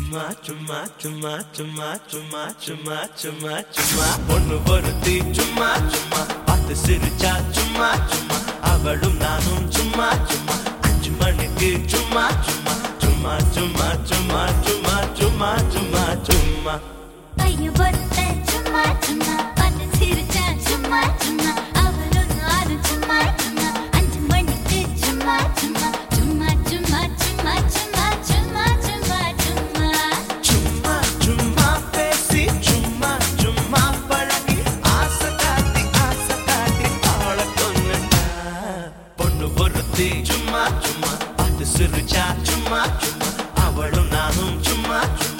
சும்மா சும்மா சும்மா சும்மா சும்மா சும்மா சும்மா சும்மா பொண்ணு பொருத்தி சும்மா சும்மா பார்த்து சிரிச்சா சும்மா சும்மா அவளும் நானும் சும்மா சும்மா அஞ்சு மணிக்கு சும்மா சும்மா சும்மா சும்மா சும்மா சும்மா சும்மா சும்மா சும்மா பையன் பொறுத்த சும்மா சும்மா பார்த்து சிரிச்சா சும்மா சும்மா அவளும் நானும் சும்மா சும்மா அஞ்சு மணிக்கு சும்மா சும்மா சும்மா சும்மா சும்மா சும்மா சும்மா சும்மா சும்மா சும்மா சும்மா பேசி சும்மா சும்மா பழகி ஆசை காட்டி ஆசை காட்டி ஆள கொண்டுட்டா பொண்ணு பொருத்தி சும்மா சும்மா பார்த்து சிரிச்சா சும்மா சும்மா அவளும் நானும் சும்மா சும்மா